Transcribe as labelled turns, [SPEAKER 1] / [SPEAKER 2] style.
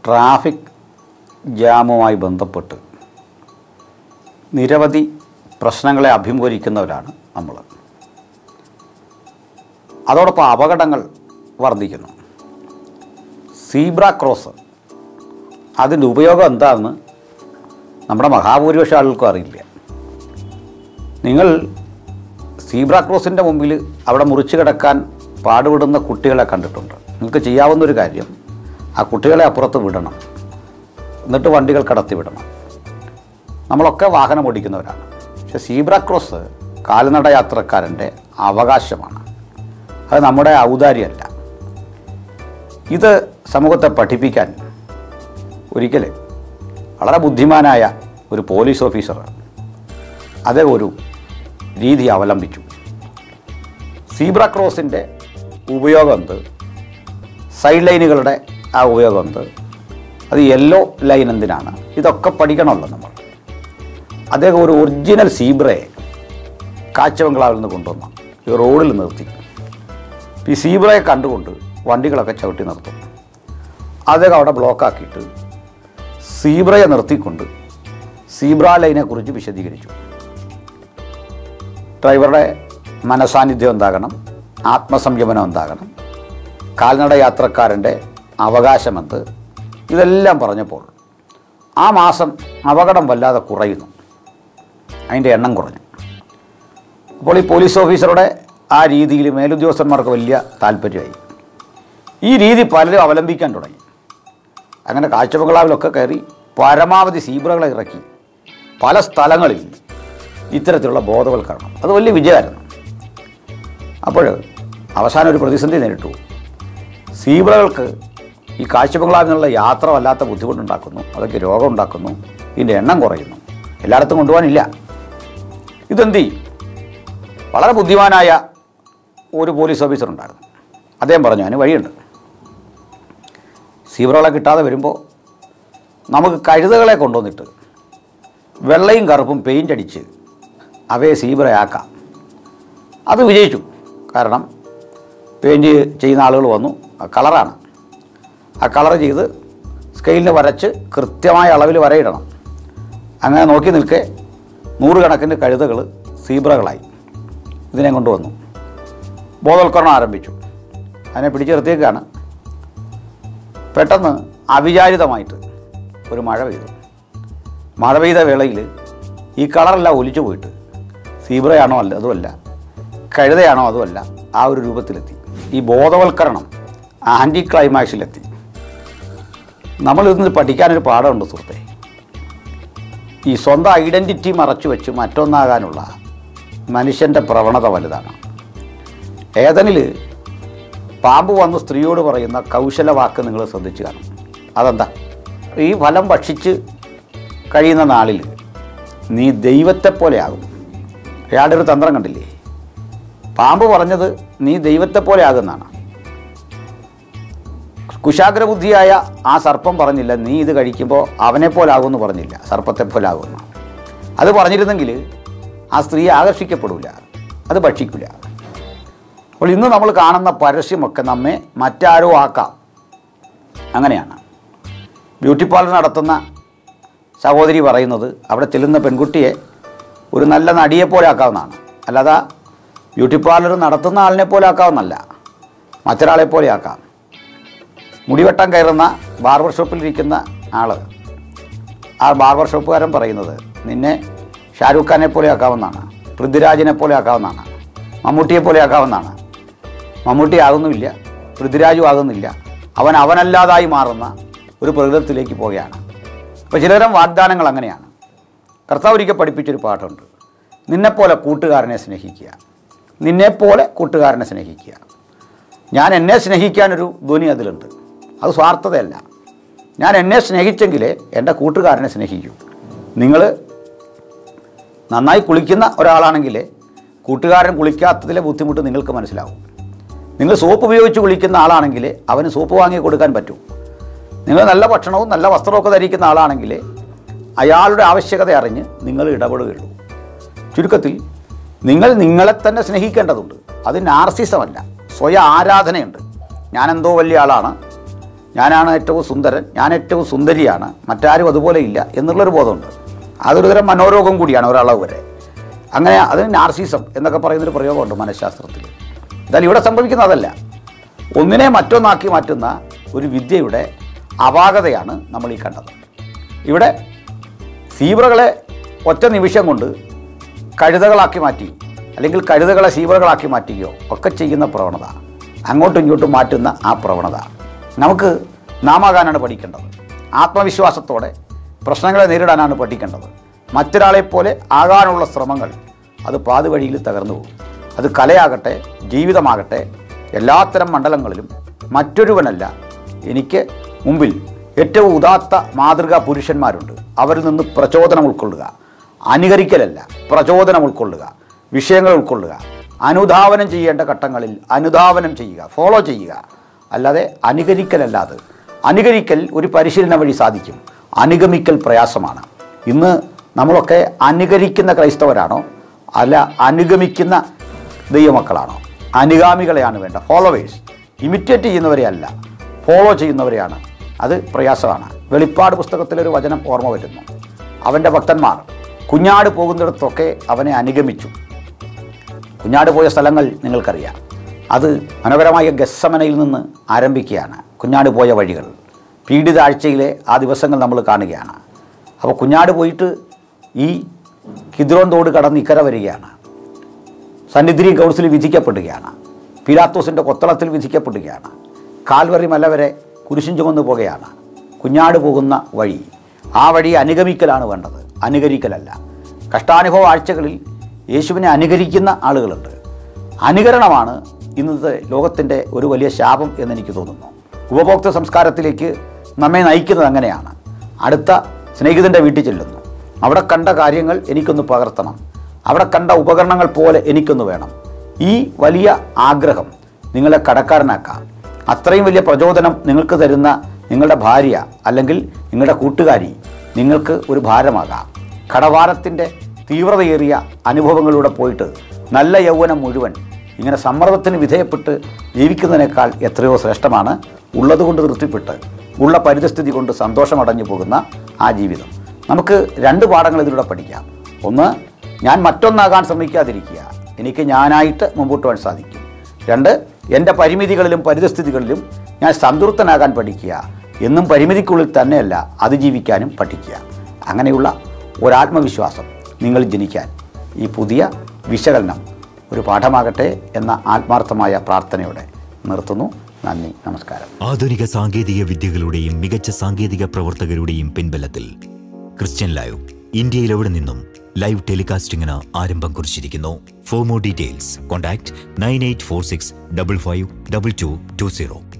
[SPEAKER 1] traffic ജാമുമായി ബന്ധപ്പെട്ട് നിരവധി പ്രശ്നങ്ങളെ അഭിമുഖീകരിക്കുന്നവരാണ് നമ്മൾ അതോടൊപ്പം അപകടങ്ങൾ വർദ്ധിക്കുന്നു സീബ്ര ക്രോസ് അതിൻ്റെ ഉപയോഗം എന്താണെന്ന് നമ്മുടെ മഹാഭൂരിപക്ഷ ആളുകൾക്കും അറിയില്ല നിങ്ങൾ സീബ്ര ക്രോസിൻ്റെ മുമ്പിൽ അവിടെ മുറിച്ച് കിടക്കാൻ പാടുപെടുന്ന കുട്ടികളെ കണ്ടിട്ടുണ്ട് നിങ്ങൾക്ക് ചെയ്യാവുന്ന ഒരു കാര്യം ആ കുട്ടികളെ അപ്പുറത്ത് വിടണം എന്നിട്ട് വണ്ടികൾ കടത്തി വിടണം നമ്മളൊക്കെ വാഹനം ഓടിക്കുന്നവരാണ് പക്ഷെ സീബ്ര ക്രോസ് കാൽനട യാത്രക്കാരൻ്റെ അവകാശമാണ് അത് നമ്മുടെ ഔദാര്യമല്ല ഇത് സമൂഹത്തെ പഠിപ്പിക്കാൻ ഒരിക്കൽ വളരെ ബുദ്ധിമാനായ ഒരു പോലീസ് ഓഫീസർ അതേ ഒരു രീതി അവലംബിച്ചു സീബ്ര ക്രോസിൻ്റെ ഉപയോഗം എന്ത് സൈഡ് ലൈനുകളുടെ ആ ഉപയോഗം എന്ത് അത് യെല്ലോ ലൈൻ എന്തിനാണ് ഇതൊക്കെ പഠിക്കണമല്ലോ നമ്മൾ അദ്ദേഹം ഒരു ഒറിജിനൽ സീബ്രയെ കാഴ്ചബംഗ്ലാവിൽ നിന്ന് കൊണ്ടുവന്നു ഈ റോഡിൽ നിർത്തി ഈ സീബ്രയെ കണ്ടുകൊണ്ട് വണ്ടികളൊക്കെ ചവിട്ടി നിർത്തും അദ്ദേഹം അവിടെ ബ്ലോക്കാക്കിയിട്ട് സീബ്രയെ നിർത്തിക്കൊണ്ട് സീബ്ര ലൈനെക്കുറിച്ച് വിശദീകരിച്ചു ഡ്രൈവറുടെ മനസാന്നിധ്യം എന്താകണം ആത്മസംയമനം എന്താകണം കാൽനട യാത്രക്കാരൻ്റെ അവകാശമെന്ത് ഇതെല്ലാം പറഞ്ഞപ്പോൾ ആ മാസം അപകടം വല്ലാതെ കുറയുന്നു അതിൻ്റെ എണ്ണം കുറഞ്ഞു അപ്പോൾ ഈ പോലീസ് ഓഫീസറുടെ ആ രീതിയിൽ മേലുദ്യോഗസ്ഥന്മാർക്ക് വലിയ താല്പര്യമായി ഈ രീതി പലരും അവലംബിക്കാൻ തുടങ്ങി അങ്ങനെ കാഴ്ചബംഗ്ലാവിലൊക്കെ കയറി പരമാവധി സീബ്രകളെ ഇറക്കി പല സ്ഥലങ്ങളിൽ ഇത്തരത്തിലുള്ള ബോധവൽക്കരണം അത് വലിയ വിജയമായിരുന്നു അപ്പോൾ അവസാനം ഒരു പ്രതിസന്ധി നേരിട്ടു സീബ്രകൾക്ക് ഈ കാഴ്ചബംഗ്ലാവിൽ നിന്നുള്ള യാത്ര വല്ലാത്ത ബുദ്ധിമുട്ടുണ്ടാക്കുന്നു അതൊക്കെ രോഗം ഉണ്ടാക്കുന്നു ഇതിൻ്റെ എണ്ണം കുറയുന്നു എല്ലായിടത്തും കൊണ്ടുപോകാനില്ല ഇതെന്ത് ചെയ്യും വളരെ ബുദ്ധിമാനായ ഒരു പോലീസ് ഓഫീസർ ഉണ്ടായിരുന്നു അദ്ദേഹം പറഞ്ഞു അതിന് വഴിയുണ്ട് സീബ്രകളെ കിട്ടാതെ വരുമ്പോൾ നമുക്ക് കഴുതകളെ കൊണ്ടുവന്നിട്ട് വെള്ളയും കറുപ്പും പെയിൻ്റ് അടിച്ച് അവയെ സീബ്രയാക്കാം അത് വിജയിച്ചു കാരണം പെയിൻറ്റ് ചെയ്യുന്ന ആളുകൾ വന്നു ആ കളറാണ് ആ കളർ ചെയ്ത് സ്കെയിലിന് വരച്ച് കൃത്യമായ അളവിൽ വരയിടണം അങ്ങനെ നോക്കി നിൽക്കെ നൂറുകണക്കിന് കഴുതകൾ സീബ്രകളായി ഇതിനെ കൊണ്ടുവന്നു ബോധവൽക്കരണം ആരംഭിച്ചു അതിനെ പിടിച്ചു നിർത്തിയേക്കാണ് പെട്ടെന്ന് അവിചാരിതമായിട്ട് ഒരു മഴ പെയ്തു മഴ പെയ്ത വേളയിൽ ഈ കളറെല്ലാം ഒലിച്ചു പോയിട്ട് സീബ്രയാണോ അല്ല അതുമല്ല കഴുതയാണോ അതുമല്ല ആ ഒരു രൂപത്തിലെത്തി ഈ ബോധവൽക്കരണം ആൻറ്റി ക്ലൈമാക്സിലെത്തി നമ്മൾ ഇതിന് പഠിക്കാനൊരു പാഠമുണ്ട് സുഹൃത്തെ ഈ സ്വന്തം ഐഡൻറ്റിറ്റി മറച്ചു വെച്ച് മറ്റൊന്നാകാനുള്ള മനുഷ്യൻ്റെ പ്രവണത വലുതാണ് ഏതനിൽ പാമ്പ് വന്ന് സ്ത്രീയോട് പറയുന്ന കൗശല വാക്ക് നിങ്ങൾ ശ്രദ്ധിച്ചു കാണും അതെന്താ ഈ ഫലം ഭക്ഷിച്ച് കഴിയുന്ന നാളിൽ നീ ദൈവത്തെ പോലെയാകും അയാളുടെ ഒരു തന്ത്രം കണ്ടില്ലേ പാമ്പ് പറഞ്ഞത് നീ ദൈവത്തെ പോലെ ആകുന്നതാണ് കുശാഗ്രബുദ്ധിയായ ആ സർപ്പം പറഞ്ഞില്ല നീ ഇത് കഴിക്കുമ്പോൾ അവനെ പോലാകുമെന്ന് പറഞ്ഞില്ല സർപ്പത്തെ പോലാകുമെന്ന് അത് പറഞ്ഞിരുന്നെങ്കിൽ ആ സ്ത്രീ ആകർഷിക്കപ്പെടില്ല അത് ഭക്ഷിക്കില്ല അപ്പോൾ ഇന്ന് നമ്മൾ കാണുന്ന പരസ്യമൊക്കെ നമ്മെ മറ്റാരോ ആക്കാം അങ്ങനെയാണ് ബ്യൂട്ടി പാർലർ നടത്തുന്ന സഹോദരി പറയുന്നത് അവിടെ ചെല്ലുന്ന പെൺകുട്ടിയെ ഒരു നല്ല നടിയെ പോലെ ആക്കാവുന്നതാണ് അല്ലാതെ ബ്യൂട്ടി പാർലർ നടത്തുന്ന ആളിനെ പോലെ ആക്കാവുന്നല്ല മറ്റൊരാളെ പോലെ ആക്കാം മുടിവെട്ടാൻ കയറുന്ന ബാർബർ ഷോപ്പിലിരിക്കുന്ന ആൾ ആ ബാർബർ ഷോപ്പുകാരൻ പറയുന്നത് നിന്നെ ഷാരൂഖ് ഖാനെ പോലെ ആക്കാവുന്നതാണ് പൃഥ്വിരാജിനെ പോലെ ആക്കാവുന്നതാണ് മമ്മൂട്ടിയെ പോലെ ആക്കാവുന്നതാണ് മമ്മൂട്ടി ആകുന്നുമില്ല പൃഥ്വിരാജും ആകുന്നില്ല അവൻ അവനല്ലാതായി മാറുന്ന ഒരു പ്രകൃതത്തിലേക്ക് പോവുകയാണ് അപ്പോൾ ചിലതരം വാഗ്ദാനങ്ങൾ അങ്ങനെയാണ് കർത്താവ് ഒരിക്കൽ പഠിപ്പിച്ചൊരു പാട്ടുണ്ട് നിന്നെപ്പോലെ കൂട്ടുകാരനെ സ്നേഹിക്കുക നിന്നെപ്പോലെ കൂട്ടുകാരനെ സ്നേഹിക്കുക ഞാൻ എന്നെ സ്നേഹിക്കാനൊരു ധ്വനി അതിലുണ്ട് അത് സ്വാർത്ഥതയല്ല ഞാൻ എന്നെ സ്നേഹിച്ചെങ്കിലേ എൻ്റെ കൂട്ടുകാരനെ സ്നേഹിക്കൂ നിങ്ങൾ നന്നായി കുളിക്കുന്ന ഒരാളാണെങ്കിൽ കൂട്ടുകാരൻ കുളിക്കാത്തതിലെ ബുദ്ധിമുട്ട് നിങ്ങൾക്ക് മനസ്സിലാവും നിങ്ങൾ സോപ്പ് ഉപയോഗിച്ച് കുളിക്കുന്ന ആളാണെങ്കിൽ അവന് സോപ്പ് വാങ്ങി കൊടുക്കാൻ പറ്റും നിങ്ങൾ നല്ല ഭക്ഷണവും നല്ല വസ്ത്രമൊക്കെ ധരിക്കുന്ന ആളാണെങ്കിൽ അയാളുടെ ആവശ്യകത അറിഞ്ഞ് നിങ്ങൾ ഇടപെടുകയുള്ളൂ ചുരുക്കത്തിൽ നിങ്ങൾ നിങ്ങളെ തന്നെ സ്നേഹിക്കേണ്ടതുണ്ട് അത് നാർസിസമല്ല സ്വയ ആരാധനയുണ്ട് ഞാനെന്തോ വലിയ ആളാണ് ഞാനാണ് ഏറ്റവും സുന്ദരൻ ഞാൻ ഏറ്റവും സുന്ദരിയാണ് മറ്റാരും അതുപോലെ ഇല്ല എന്നുള്ളൊരു ബോധമുണ്ട് അതൊരു തരം മനോരോഗം കൂടിയാണ് ഒരളവ് വരെ അങ്ങനെ അതിന് നാർസിസം എന്നൊക്കെ പറയുന്നൊരു പ്രയോഗമുണ്ട് മനഃശാസ്ത്രത്തിൽ എന്നാൽ ഇവിടെ സംഭവിക്കുന്നത് അതല്ല ഒന്നിനെ മറ്റൊന്നാക്കി മാറ്റുന്ന ഒരു വിദ്യയുടെ അപാകതയാണ് നമ്മൾ ഈ കണ്ടത് ഇവിടെ സീബ്രകളെ ഒറ്റ നിമിഷം കൊണ്ട് കഴുതകളാക്കി മാറ്റി അല്ലെങ്കിൽ കഴുതകളെ സീബ്രകളാക്കി മാറ്റുകയോ ഒക്കെ ചെയ്യുന്ന പ്രവണത അങ്ങോട്ടും ഇങ്ങോട്ടും മാറ്റുന്ന ആ പ്രവണത നമുക്ക് നാമാകാനാണ് പഠിക്കേണ്ടത് ആത്മവിശ്വാസത്തോടെ പ്രശ്നങ്ങളെ നേരിടാനാണ് പഠിക്കേണ്ടത് മറ്റൊരാളെപ്പോലെ ആകാനുള്ള ശ്രമങ്ങൾ അത് പാതുവഴിയിൽ തകർന്നു പോകും അത് കലയാകട്ടെ ജീവിതമാകട്ടെ എല്ലാത്തരം മണ്ഡലങ്ങളിലും മറ്റൊരുവനല്ല എനിക്ക് മുമ്പിൽ ഏറ്റവും ഉദാത്ത മാതൃകാ പുരുഷന്മാരുണ്ട് അവരിൽ നിന്ന് പ്രചോദനം ഉൾക്കൊള്ളുക അനുകരിക്കലല്ല പ്രചോദനം ഉൾക്കൊള്ളുക വിഷയങ്ങൾ ഉൾക്കൊള്ളുക അനുധാവനം ചെയ്യേണ്ട ഘട്ടങ്ങളിൽ അനുധാവനം ചെയ്യുക ഫോളോ ചെയ്യുക അല്ലാതെ അനുകരിക്കലല്ലാതെ അനുകരിക്കൽ ഒരു പരിശീലനം വഴി സാധിക്കും അനുഗമിക്കൽ പ്രയാസമാണ് ഇന്ന് നമ്മളൊക്കെ അനുകരിക്കുന്ന ക്രൈസ്തവരാണോ അല്ല അനുഗമിക്കുന്ന ദൈവമക്കളാണോ അനുഗാമികളെയാണ് വേണ്ട ഫോളോവേഴ്സ് ഇമിറ്റേറ്റ് ചെയ്യുന്നവരെ അല്ല ഫോളോ ചെയ്യുന്നവരെയാണ് അത് പ്രയാസമാണ് വെളിപ്പാട് പുസ്തകത്തിലൊരു വചനം ഓർമ്മ വരുന്നു അവൻ്റെ ഭക്തന്മാർ കുഞ്ഞാട് പോകുന്നിടത്തൊക്കെ അവനെ അനുഗമിച്ചു കുഞ്ഞാട് പോയ സ്ഥലങ്ങൾ നിങ്ങൾക്കറിയാം അത് മനോഹരമായ ഗസ്സമനയിൽ നിന്ന് ആരംഭിക്കുകയാണ് കുഞ്ഞാട് പോയ വഴികൾ പീഡിത ആഴ്ചയിലെ ആ ദിവസങ്ങൾ നമ്മൾ കാണുകയാണ് അപ്പോൾ കുഞ്ഞാട് പോയിട്ട് ഈ കിദ്രോൻ തോട് കടന്ന് ഇക്കര വരികയാണ് സന്നിധി കൗൺസിൽ വിധിക്കപ്പെടുകയാണ് പിലാത്തോസിൻ്റെ കൊത്തളത്തിൽ വിധിക്കപ്പെടുകയാണ് കാൽവറി മല വരെ കുരിശും ചുമന്ന് പോകുകയാണ് കുഞ്ഞാട് പോകുന്ന വഴി ആ വഴി അനുഗമിക്കലാണ് വേണ്ടത് അനുകരിക്കലല്ല കഷ്ടാനുഭവ ആഴ്ചകളിൽ യേശുവിനെ അനുകരിക്കുന്ന ആളുകളുണ്ട് അനുകരണമാണ് ഇന്നത്തെ ലോകത്തിൻ്റെ ഒരു വലിയ ശാപം എന്നെനിക്ക് തോന്നുന്നു ഉപഭോക്തൃ സംസ്കാരത്തിലേക്ക് നമ്മെ നയിക്കുന്നത് അങ്ങനെയാണ് അടുത്ത സ്നേഹിതൻ്റെ വീട്ടിൽ ചെല്ലുന്നു അവിടെ കണ്ട കാര്യങ്ങൾ എനിക്കൊന്ന് പകർത്തണം അവിടെ കണ്ട ഉപകരണങ്ങൾ പോലെ എനിക്കൊന്ന് വേണം ഈ വലിയ ആഗ്രഹം നിങ്ങളെ കടക്കാരനാക്കാം അത്രയും വലിയ പ്രചോദനം നിങ്ങൾക്ക് തരുന്ന നിങ്ങളുടെ ഭാര്യ അല്ലെങ്കിൽ നിങ്ങളുടെ കൂട്ടുകാരി നിങ്ങൾക്ക് ഒരു ഭാരമാകാം കടവാരത്തിൻ്റെ തീവ്രതയേറിയ അനുഭവങ്ങളിലൂടെ പോയിട്ട് നല്ല യൗവനം മുഴുവൻ ഇങ്ങനെ സമ്മർദ്ദത്തിന് വിധേയപ്പെട്ട് ജീവിക്കുന്നതിനേക്കാൾ എത്രയോ ശ്രേഷ്ഠമാണ് ഉള്ളതുകൊണ്ട് തൃപ്തിപ്പെട്ട് ഉള്ള പരിതസ്ഥിതി കൊണ്ട് സന്തോഷമടഞ്ഞു പോകുന്ന ആ ജീവിതം നമുക്ക് രണ്ട് പാഠങ്ങൾ ഇതിലൂടെ പഠിക്കാം ഒന്ന് ഞാൻ മറ്റൊന്നാകാൻ ശ്രമിക്കാതിരിക്കുക എനിക്ക് ഞാനായിട്ട് മുമ്പോട്ട് പോകാൻ സാധിക്കും രണ്ട് എൻ്റെ പരിമിതികളിലും പരിതസ്ഥിതികളിലും ഞാൻ സംതൃപ്തനാകാൻ പഠിക്കുക എന്നും പരിമിതിക്കുള്ളിൽ തന്നെയല്ല അതിജീവിക്കാനും പഠിക്കുക അങ്ങനെയുള്ള ഒരാത്മവിശ്വാസം നിങ്ങൾ ജനിക്കാൻ ഈ പുതിയ വിശകലനം ഒരു പാഠമാകട്ടെ എന്ന ആത്മാർത്ഥമായ പ്രാർത്ഥനയോടെ നിർത്തുന്നു നന്ദി നമസ്കാരം
[SPEAKER 2] ആധുനിക സാങ്കേതിക വിദ്യകളുടെയും മികച്ച സാങ്കേതിക പ്രവർത്തകരുടെയും പിൻബലത്തിൽ ക്രിസ്ത്യൻ ലൈവ് ഇന്ത്യയിൽ എവിടെ നിന്നും ലൈവ് ടെലികാസ്റ്റിംഗിന് ആരംഭം കുറിച്ചിരിക്കുന്നു for more details contact nine eight four six double five double two two zero